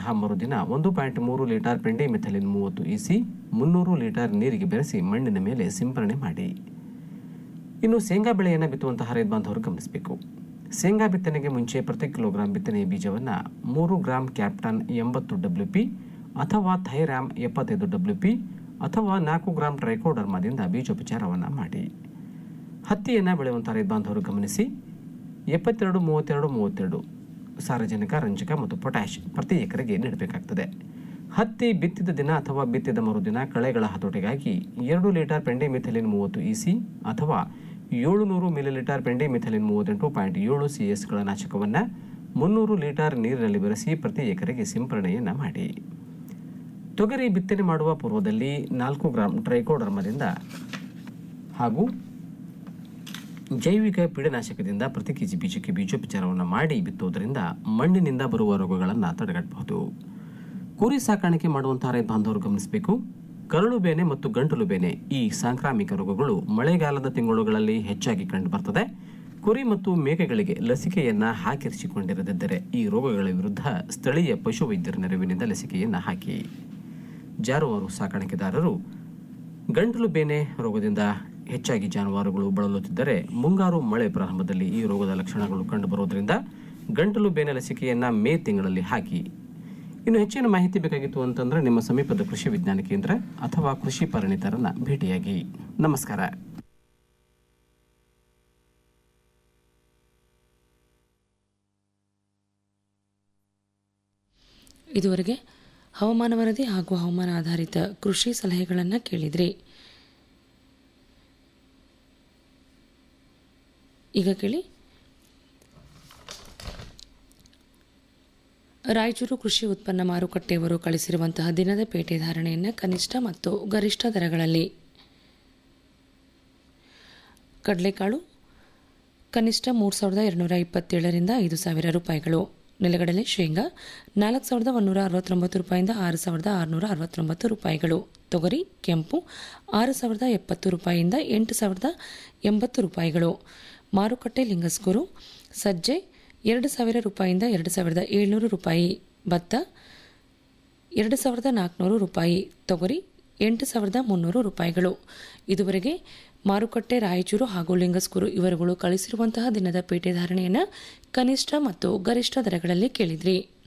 ಮರುದಿನ ಒಂದು ಪಾಯಿಂಟ್ ಮೂರು ಲೀಟರ್ ಪೆಂಡಿ ಮೆಥಲಿನ್ ಮೂವತ್ತು ಇಸಿ ಮುನ್ನೂರು ಲೀಟರ್ ನೀರಿಗೆ ಬೆರೆಸಿ ಮಣ್ಣಿನ ಮೇಲೆ ಸಿಂಪರಣೆ ಮಾಡಿ ಇನ್ನು ಶೇಂಗಾ ಬೆಳೆಯನ್ನು ಬಿತ್ತುವಂತಹ ರೈತ ಬಾಂಧವರು ಗಮನಿಸಬೇಕು ಶೇಂಗಾ ಬಿತ್ತನೆಗೆ ಮುಂಚೆ ಪ್ರತಿ ಕಿಲೋಗ್ರಾಂ ಬಿತ್ತನೆಯ ಬೀಜವನ್ನು ಮೂರು ಗ್ರಾಂ ಕ್ಯಾಪ್ಟನ್ ಎಂಬತ್ತು ಡಬ್ಲ್ಯೂ ಪಿ ಅಥವಾ ಥೈರಾಮ್ ಎಪ್ಪತ್ತೈದು ಡಬ್ಲ್ಯೂ ಪಿ ಅಥವಾ ನಾಲ್ಕು ಗ್ರಾಂ ಟ್ರೈಕೋಡರ್ಮಾದಿಂದ ಬೀಜೋಪಚಾರವನ್ನು ಮಾಡಿ ಹತ್ತಿಯನ್ನು ಬೆಳೆಯುವಂಥ ರೈತ ಬಾಂಧವರು ಗಮನಿಸಿ ಎಪ್ಪತ್ತೆರಡು ಮೂವತ್ತೆರಡು ಮೂವತ್ತೆರಡು ಸಾರಜನಕ ರಂಜಕ ಮತ್ತು ಪೊಟ್ಯಾಷ್ ಪ್ರತಿ ಎಕರೆಗೆ ನೀಡಬೇಕಾಗ್ತದೆ ಹತ್ತಿ ಬಿತ್ತಿದ ದಿನ ಅಥವಾ ಬಿತ್ತಿದ ಮರುದಿನ ಕಳೆಗಳ ಹತೋಟಿಗಾಗಿ ಎರಡು ಲೀಟರ್ ಪೆಂಡಿಮಿಥಲಿನ್ ಮೂವತ್ತು ಇಸಿ ಅಥವಾ ಏಳುನೂರು ಮಿಲಿಲೀಟರ್ ಪೆಂಡಿಮಿಥಲಿನ್ ಮೂವತ್ತೆಂಟು ಪಾಯಿಂಟ್ ಏಳು ಸಿ ಎಸ್ಗಳ ನಾಶಕವನ್ನು ಮುನ್ನೂರು ಲೀಟರ್ ನೀರಿನಲ್ಲಿ ಬೆರೆಸಿ ಪ್ರತಿ ಎಕರೆಗೆ ಸಿಂಪರಣೆಯನ್ನು ಮಾಡಿ ತೊಗರಿ ಬಿತ್ತನೆ ಮಾಡುವ ಪೂರ್ವದಲ್ಲಿ ನಾಲ್ಕು ಗ್ರಾಂ ಟ್ರೈಕೋಡರ್ಮದಿಂದ ಹಾಗೂ ಜೈವಿಕ ಪೀಡನಾಶಕದಿಂದ ಪ್ರತಿ ಕೆಜಿ ಬೀಜಕ್ಕೆ ಬೀಜೋಪಚಾರವನ್ನು ಮಾಡಿ ಬಿತ್ತುವುದರಿಂದ ಮಣ್ಣಿನಿಂದ ಬರುವ ರೋಗಗಳನ್ನು ತಡೆಗಟ್ಟಬಹುದು ಕುರಿ ಸಾಕಾಣಿಕೆ ಮಾಡುವಂತಹ ರೈತ ಬಾಂಧವರು ಗಮನಿಸಬೇಕು ಕರಳು ಬೇನೆ ಮತ್ತು ಗಂಟಲು ಬೇನೆ ಈ ಸಾಂಕ್ರಾಮಿಕ ರೋಗಗಳು ಮಳೆಗಾಲದ ತಿಂಗಳುಗಳಲ್ಲಿ ಹೆಚ್ಚಾಗಿ ಕಂಡುಬರ್ತದೆ ಕುರಿ ಮತ್ತು ಮೇಕೆಗಳಿಗೆ ಲಸಿಕೆಯನ್ನ ಹಾಕಿರಿಸಿಕೊಂಡಿರದಿದ್ದರೆ ಈ ರೋಗಗಳ ವಿರುದ್ಧ ಸ್ಥಳೀಯ ಪಶುವೈದ್ಯರ ನೆರವಿನಿಂದ ಲಸಿಕೆಯನ್ನು ಹಾಕಿ ಜಾನುವಾರು ಸಾಕಾಣಿಕೆದಾರರು ಗಂಟಲು ಬೇನೆ ರೋಗದಿಂದ ಹೆಚ್ಚಾಗಿ ಜಾನುವಾರುಗಳು ಬಳಲುತ್ತಿದ್ದರೆ ಮುಂಗಾರು ಮಳೆ ಪ್ರಾರಂಭದಲ್ಲಿ ಈ ರೋಗದ ಲಕ್ಷಣಗಳು ಕಂಡುಬರುವುದರಿಂದ ಗಂಟಲು ಬೇನೆ ಲಸಿಕೆಯನ್ನ ಮೇ ತಿಂಗಳಲ್ಲಿ ಹಾಕಿ ಇನ್ನು ಹೆಚ್ಚಿನ ಮಾಹಿತಿ ಬೇಕಾಗಿತ್ತು ಅಂತಂದ್ರೆ ನಿಮ್ಮ ಸಮೀಪದ ಕೃಷಿ ವಿಜ್ಞಾನ ಕೇಂದ್ರ ಅಥವಾ ಕೃಷಿ ಪರಿಣಿತರನ್ನ ಭೇಟಿಯಾಗಿ ನಮಸ್ಕಾರ ಇದುವರೆಗೆ ಹವಾಮಾನ ವರದಿ ಹಾಗೂ ಹವಾಮಾನ ಆಧಾರಿತ ಕೃಷಿ ಸಲಹೆಗಳನ್ನು ಕೇಳಿದ್ರಿ ಈಗ ಕೇಳಿ ರಾಯಚೂರು ಕೃಷಿ ಉತ್ಪನ್ನ ಮಾರುಕಟ್ಟೆಯವರು ಕಳಿಸಿರುವಂತಹ ದಿನದ ಪೇಟೆ ಧಾರಣೆಯನ್ನು ಕನಿಷ್ಠ ಮತ್ತು ಗರಿಷ್ಠ ದರಗಳಲ್ಲಿ ಕಡಲೆಕಾಳು ಕನಿಷ್ಠ ಮೂರು ಸಾವಿರದ ಎರಡುನೂರ ಇಪ್ಪತ್ತೇಳರಿಂದ ಐದು ಸಾವಿರ ರೂಪಾಯಿಗಳು ನೆಲಗಡಲೆ ಶೇಂಗಾ ನಾಲ್ಕು ಸಾವಿರದ ಒಂದೂರ ಅರವತ್ತೊಂಬತ್ತು ರೂಪಾಯಿಂದ ಆರು ಸಾವಿರದ ಆರುನೂರ ಅರವತ್ತೊಂಬತ್ತು ರೂಪಾಯಿಗಳು ತೊಗರಿ ಕೆಂಪು ಆರು ಸಾವಿರದ ಎಪ್ಪತ್ತು ರೂಪಾಯಿಯಿಂದ ಎಂಟು ಸಾವಿರದ ಎಂಬತ್ತು ರೂಪಾಯಿಗಳು ಮಾರುಕಟ್ಟೆ ಲಿಂಗಸ್ಕೂರು ಸಜ್ಜೆ ಎರಡು ಸಾವಿರ ರೂಪಾಯಿಯಿಂದ ಎರಡು ಸಾವಿರದ ಏಳ್ನೂರು ರೂಪಾಯಿ ಭತ್ತ ಎರಡು ಸಾವಿರದ ನಾಲ್ಕುನೂರು ರೂಪಾಯಿ ತೊಗರಿ ಎಂಟು ಸಾವಿರದ ಮುನ್ನೂರು ರೂಪಾಯಿಗಳು ಇದುವರೆಗೆ ಮಾರುಕಟ್ಟೆ ರಾಯಚೂರು ಹಾಗೂ ಲಿಂಗಸ್ಕೂರು ಇವರುಗಳು ಕಳಿಸಿರುವಂತಹ ದಿನದ ಪೇಟೆ ಧಾರಣೆಯನ್ನು ಕನಿಷ್ಠ ಮತ್ತು ಗರಿಷ್ಠ ದರಗಳಲ್ಲಿ ಕೇಳಿದ್ರಿ